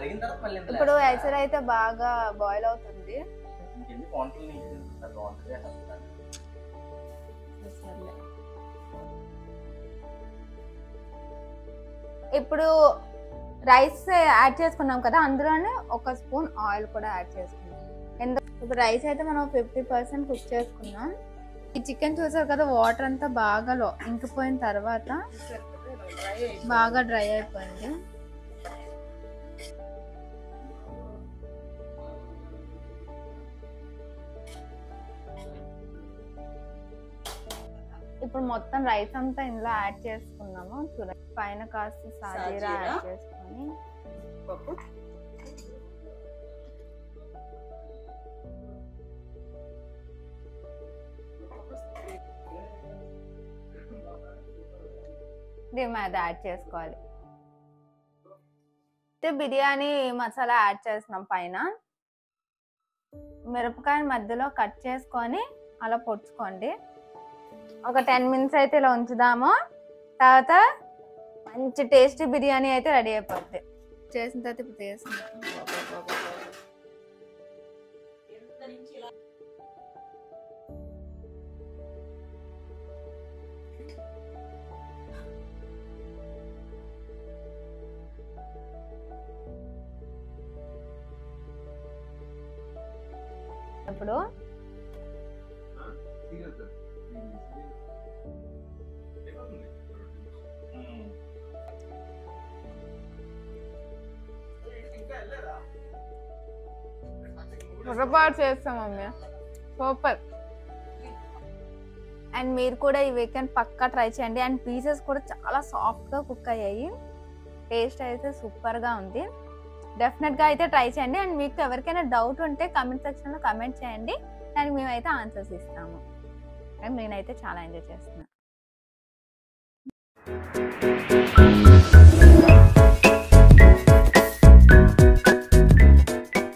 కడిగిన తర్వాత మళ్ళీ ఇందులో ఇప్పుడు వేస్తారా? ఎసరు అయితే బాగా బాయిల్ అవుతుంది ఇంకెందుకు వంటలు నీకు అది బాగుంటుంది వేసేస్తాను. సర్లే. ఇప్పుడు రైస్ యాడ్ చేసుకున్నాం కదా అందులోనే ఒక స్పూన్ ఆయిల్ కూడా యాడ్ చేసుకున్నాం ఎందుకు ఇప్పుడు రైస్ అయితే మనం ఫిఫ్టీ పర్సెంట్ కుక్ చేసుకున్నాం ఈ చికెన్ చూసారు కదా వాటర్ అంతా బాగా లో ఇంకిపోయిన తర్వాత బాగా డ్రై అయిపోయింది ఇప్పుడు మొత్తం రైస్ అంతా ఇందులో యాడ్ చేసుకున్నాము చూడండి పైన కాస్త సాజీరా సాజీరా. యాడ్ చేసుకొని పప్పు దీని మీద యాడ్ చేసుకోవాలి అయితే బిర్యానీ మసాలా యాడ్ చేస్తున్నాం పైన మిరపకాయ మధ్యలో కట్ చేసుకొని అలా పొడుచుకోండి ఒక టెన్ మినిట్స్ అయితే ఇలా ఉంచుదాము తర్వాత మంచి టేస్టీ బిర్యానీ అయితే రెడీ అయిపోద్ది చేసిన తర్వాత ఇప్పుడు చేస్తున్నాం ఇప్పుడు ఉమ్. పొరపాటు చేస్తాం మమ్మీ సూపర్ అండ్ మీరు కూడా ఈ వీకెండ్ పక్కా ట్రై చేయండి అండ్ పీసెస్ కూడా చాలా సాఫ్ట్గా కుక్ అయ్యాయి టేస్ట్ అయితే సూపర్గా ఉంది డెఫినెట్గా అయితే ట్రై చేయండి అండ్ మీకు ఎవరికైనా డౌట్ ఉంటే కమెంట్ సెక్షన్లో కమెంట్ చేయండి దానికి మేమైతే ఆన్సర్స్ ఇస్తాము అండ్ నేనైతే చాలా ఎంజాయ్ చేస్తున్నాను